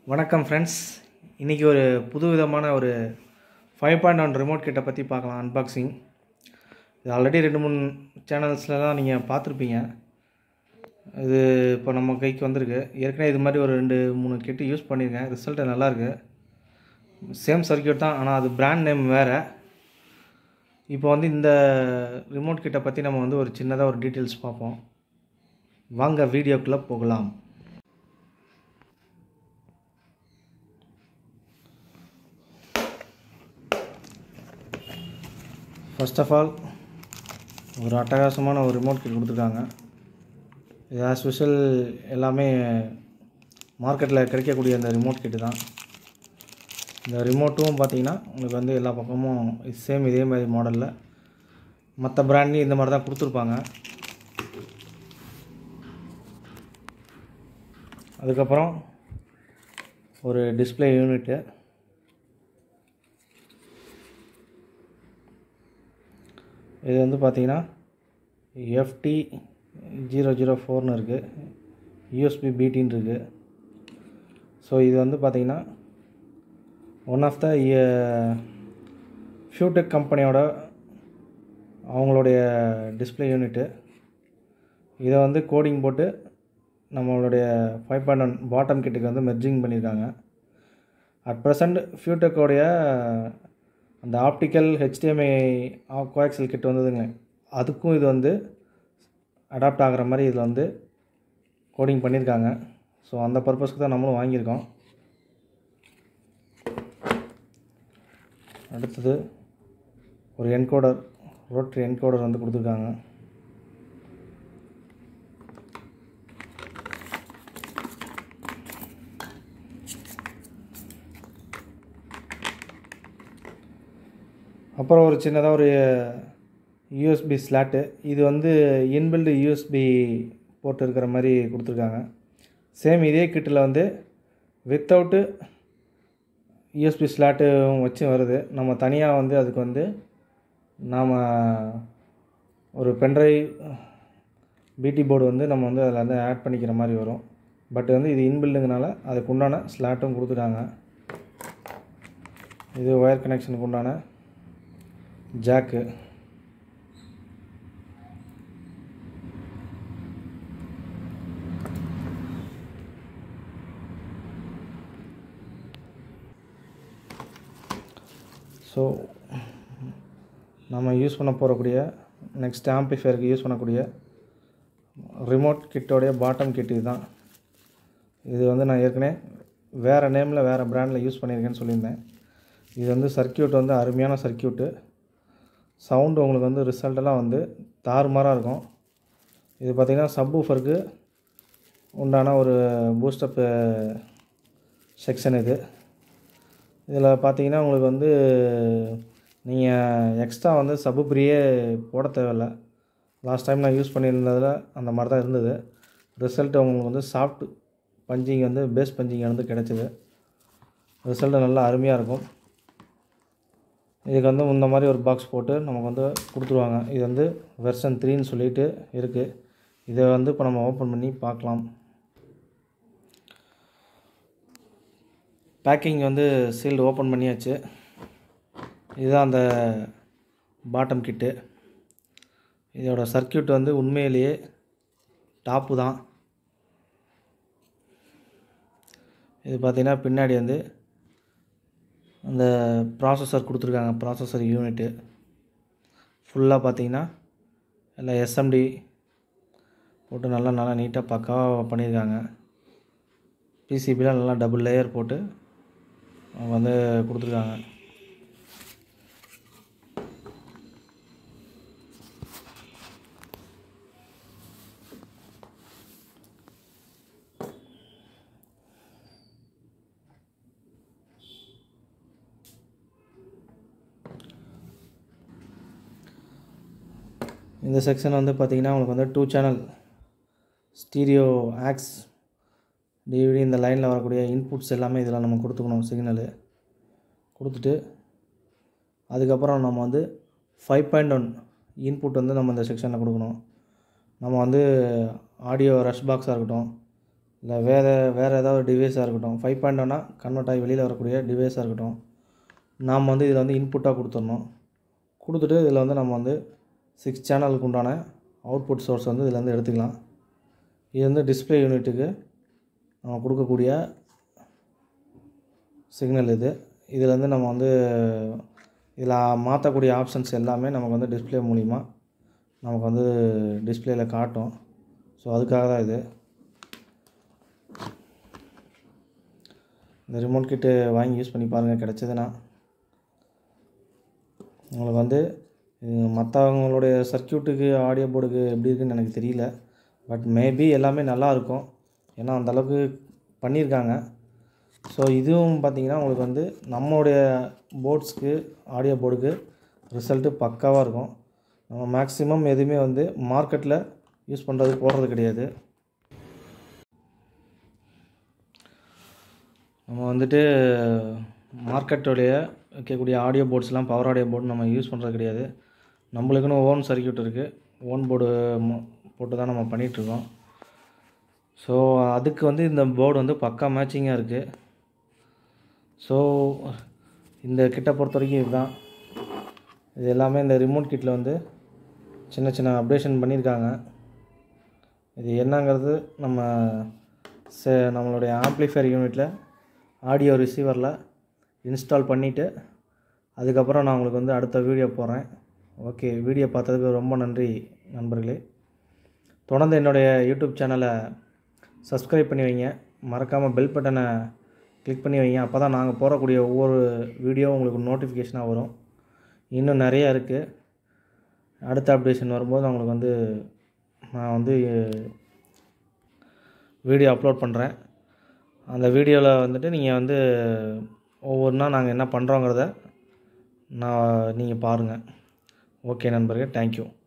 வணக்கம் ஃப்ரெண்ட்ஸ் இன்றைக்கி ஒரு புது விதமான ஒரு ஃபைவ் பாயிண்ட் ஒன் ரிமோட் கிட்ட பற்றி பார்க்கலாம் அன்பாக்சிங் இது ஆல்ரெடி ரெண்டு மூணு சேனல்ஸ்லலாம் நீங்கள் பார்த்துருப்பீங்க இது இப்போ நம்ம கைக்கு வந்திருக்கு ஏற்கனவே இது மாதிரி ஒரு ரெண்டு மூணு கிட்டு யூஸ் பண்ணியிருக்கேன் ரிசல்ட்டு நல்லாயிருக்கு சேம் சர்க்கியூட் தான் ஆனால் அது பிராண்ட் நேம் வேறு இப்போ வந்து இந்த ரிமோட் கிட்ட பற்றி நம்ம வந்து ஒரு சின்னதாக ஒரு டீட்டெயில்ஸ் பார்ப்போம் வாங்க வீடியோக்குள்ளே போகலாம் ஃபர்ஸ்ட் ஆஃப் ஆல் ஒரு அட்டகாசமான ஒரு ரிமோட் கிட் கொடுத்துருக்காங்க இது ஆஸ் யூஷுவல் எல்லாமே மார்க்கெட்டில் கிடைக்கக்கூடிய அந்த ரிமோட் கிட்டு தான் இந்த ரிமோட்டும் பார்த்தீங்கன்னா உங்களுக்கு வந்து எல்லா பக்கமும் சேம் இதே மாதிரி மாடலில் மற்ற பிராண்ட்லேயும் இந்த மாதிரி தான் கொடுத்துருப்பாங்க அதுக்கப்புறம் ஒரு டிஸ்பிளே யூனிட்டு இது வந்து பார்த்தீங்கன்னா எஃப்டி ஜீரோ ஜீரோ ஃபோர்னு இருக்குது யூஎஸ்பி பிடின்னு இருக்குது ஸோ இது வந்து பார்த்தீங்கன்னா ஒன் ஆஃப் த ஃபியூடெக் கம்பெனியோட அவங்களுடைய டிஸ்பிளே யூனிட்டு இதை வந்து கோடிங் போட்டு நம்மளுடைய ஃபைவ் பாயிண்ட் ஒன் பாட்டம் கிட்டுக்கு வந்து மெர்ஜிங் பண்ணியிருக்காங்க அட் ப்ரெசண்ட் ஃபியூடெக்கோடைய அந்த ஆப்டிக்கல் ஹெச்டிஎம்ஐ கோஆக்சல் கிட் வந்ததுங்க அதுக்கும் இது வந்து அடாப்ட் ஆகிற மாதிரி இதில் வந்து கோடிங் பண்ணியிருக்காங்க ஸோ அந்த பர்பஸ்க்கு தான் நம்மளும் வாங்கியிருக்கோம் அடுத்தது ஒரு என்கோடர் ரோட்ரி என்கோடர் வந்து கொடுத்துருக்காங்க அப்புறம் ஒரு சின்னதாக ஒரு யூஎஸ்பி ஸ்லாட்டு இது வந்து இன்பில்டு யூஎஸ்பி போட்டு இருக்கிற மாதிரி கொடுத்துருக்காங்க சேம் இதே கிட்டில் வந்து வித்தவுட்டு யூஎஸ்பி ஸ்லாட்டு வச்சு வருது நம்ம தனியாக வந்து அதுக்கு வந்து நாம் ஒரு பென்ட்ரைவ் பிடி போர்டு வந்து நம்ம வந்து அதில் வந்து ஆட் பண்ணிக்கிற மாதிரி வரும் பட் வந்து இது இன்பில்டுங்கனால அதுக்கு உண்டான ஸ்லாட்டும் கொடுத்துட்டாங்க இது ஒயர் கனெக்ஷனுக்கு உண்டான ஜாக்கு ஸோ நம்ம யூஸ் பண்ண போகக்கூடிய நெக்ஸ்ட் ஆம்பிஃபயருக்கு யூஸ் பண்ணக்கூடிய ரிமோட் கிட்டோடைய பாட்டம் கிட் இதுதான் இது வந்து நான் ஏற்கனவே வேறு நேமில் வேறு பிராண்டில் யூஸ் பண்ணியிருக்கேன்னு சொல்லியிருந்தேன் இது வந்து சர்க்கியூட் வந்து அருமையான சர்க்கியூட்டு சவுண்டு உங்களுக்கு வந்து ரிசல்ட்டெல்லாம் வந்து தாறுமாறாக இருக்கும் இது பார்த்திங்கன்னா சப்வூஃபருக்கு உண்டான ஒரு பூஸ்டப்பு செக்ஷன் இது இதில் பார்த்தீங்கன்னா உங்களுக்கு வந்து நீங்கள் எக்ஸ்ட்ரா வந்து சப்புப்ரியே போட தேவையில்ல லாஸ்ட் டைம் நான் யூஸ் பண்ணியிருந்ததில் அந்த மாதிரி தான் இருந்தது ரிசல்ட் உங்களுக்கு வந்து சாஃப்ட் பஞ்சிங் வந்து பேஸ் பஞ்சிங் வந்து கிடச்சிது ரிசல்ட்டு நல்லா அருமையாக இருக்கும் இதுக்கு வந்து இந்த மாதிரி ஒரு பாக்ஸ் போட்டு நமக்கு வந்து கொடுத்துருவாங்க இது வந்து வெர்ஷன் த்ரீன்னு சொல்லிட்டு இருக்குது இதை வந்து இப்போ நம்ம ஓப்பன் பண்ணி பார்க்கலாம் பேக்கிங் வந்து சீல்டு ஓப்பன் பண்ணியாச்சு இதுதான் அந்த பாட்டம் கிட்டு இதோட சர்க்கியூட் வந்து உண்மையிலேயே டாப்பு தான் இது பார்த்திங்கன்னா பின்னாடி வந்து அந்த ப்ராசஸர் கொடுத்துருக்காங்க ப்ராசஸர் யூனிட்டு ஃபுல்லாக பார்த்தீங்கன்னா எல்லாம் எஸ்எம்டி போட்டு நல்லா நல்லா நீட்டாக பக்காவாக பண்ணியிருக்காங்க பிசிபிலாம் நல்லா டபுள் லேயர் போட்டு வந்து கொடுத்துருக்காங்க இந்த செக்ஷன் வந்து பார்த்திங்கன்னா உங்களுக்கு வந்து two channel stereo aux DVD இந்த லைனில் வரக்கூடிய இன்புட்ஸ் எல்லாமே இதில் நம்ம கொடுத்துக்கணும் சிக்னலு கொடுத்துட்டு அதுக்கப்புறம் நம்ம வந்து ஃபைவ் பாயிண்ட் ஒன் இன்புட் வந்து நம்ம இந்த செக்ஷனில் கொடுக்கணும் நம்ம வந்து ஆடியோ ரஷ் பாக்ஸாக இருக்கட்டும் இல்லை வேறு வேறு ஏதாவது டிவைஸாக இருக்கட்டும் ஃபைவ் பாயிண்ட் ஒன்னா கன்வெர்ட் ஆகி வெளியில் வரக்கூடிய டிவைஸாக இருக்கட்டும் நாம் வந்து இதில் வந்து இன்புட்டாக கொடுத்துடணும் கொடுத்துட்டு இதில் வந்து நம்ம வந்து சிக்ஸ் சேனலுக்கு உண்டான அவுட்புட் சோர்ஸ் வந்து இதில் வந்து எடுத்துக்கலாம் இது வந்து டிஸ்பிளே யூனிட்டுக்கு நம்ம கொடுக்கக்கூடிய சிக்னல் இது இதில் வந்து நம்ம வந்து இதில் மாற்றக்கூடிய ஆப்ஷன்ஸ் எல்லாமே நமக்கு வந்து டிஸ்பிளே மூலிமா நமக்கு வந்து டிஸ்பிளேயில் காட்டும் ஸோ அதுக்காக தான் இது இந்த ரிமோட் கிட்டு வாங்கி யூஸ் பண்ணி பாருங்கள் கிடச்சதுன்னா உங்களுக்கு வந்து மற்றவங்களுடைய சர்க்கியூட்டுக்கு ஆடியோ போர்டுக்கு எப்படி இருக்குன்னு எனக்கு தெரியல பட் மேபி எல்லாமே நல்லா இருக்கும் ஏன்னா அந்தளவுக்கு பண்ணியிருக்காங்க ஸோ இதுவும் பார்த்திங்கன்னா உங்களுக்கு வந்து நம்மளுடைய போர்ட்ஸ்க்கு ஆடியோ போர்டுக்கு ரிசல்ட்டு பக்காவாக இருக்கும் நம்ம மேக்ஸிமம் எதுவுமே வந்து மார்க்கெட்டில் யூஸ் பண்ணுறது போடுறது கிடையாது நம்ம வந்துட்டு மார்க்கெட்டோடைய வைக்கக்கூடிய ஆடியோ போர்ட்ஸ்லாம் பவர் ஆடியோ போர்டு நம்ம யூஸ் பண்ணுறது கிடையாது நம்மளுக்குன்னு ஓன் சர்க்கியூட் இருக்குது ஓன் போர்டு போட்டு தான் நம்ம பண்ணிகிட்ருக்கோம் ஸோ அதுக்கு வந்து இந்த போர்டு வந்து பக்கா மேட்சிங்காக இருக்குது ஸோ இந்த கிட்ட பொறுத்த வரைக்கும் இதுதான் இது எல்லாமே இந்த ரிமோட் கிட்டில் வந்து சின்ன சின்ன அப்டேஷன் பண்ணியிருக்காங்க இது என்னங்கிறது நம்ம சே நம்மளுடைய ஆம்ப்ளிஃபையர் யூனிட்டில் ஆடியோ ரிசீவரில் இன்ஸ்டால் பண்ணிவிட்டு அதுக்கப்புறம் நான் உங்களுக்கு வந்து அடுத்த வீடியோ போடுறேன் ஓகே வீடியோ பார்த்ததுக்கு ரொம்ப நன்றி நண்பர்களே தொடர்ந்து என்னுடைய யூடியூப் சேனலை சப்ஸ்கிரைப் பண்ணி வைங்க மறக்காமல் பெல் பட்டனை கிளிக் பண்ணி வைங்க அப்போ தான் நாங்கள் போடக்கூடிய ஒவ்வொரு வீடியோ உங்களுக்கு நோட்டிஃபிகேஷனாக வரும் இன்னும் நிறையா இருக்குது அடுத்த அப்டேஷன் வரும்போது நான் உங்களுக்கு வந்து நான் வந்து வீடியோ அப்லோட் பண்ணுறேன் அந்த வீடியோவில் வந்துட்டு நீங்கள் வந்து ஒவ்வொன்றா நாங்கள் என்ன பண்ணுறோங்கிறத நான் நீங்கள் பாருங்கள் ஓகே நண்பர்களே தேங்க்யூ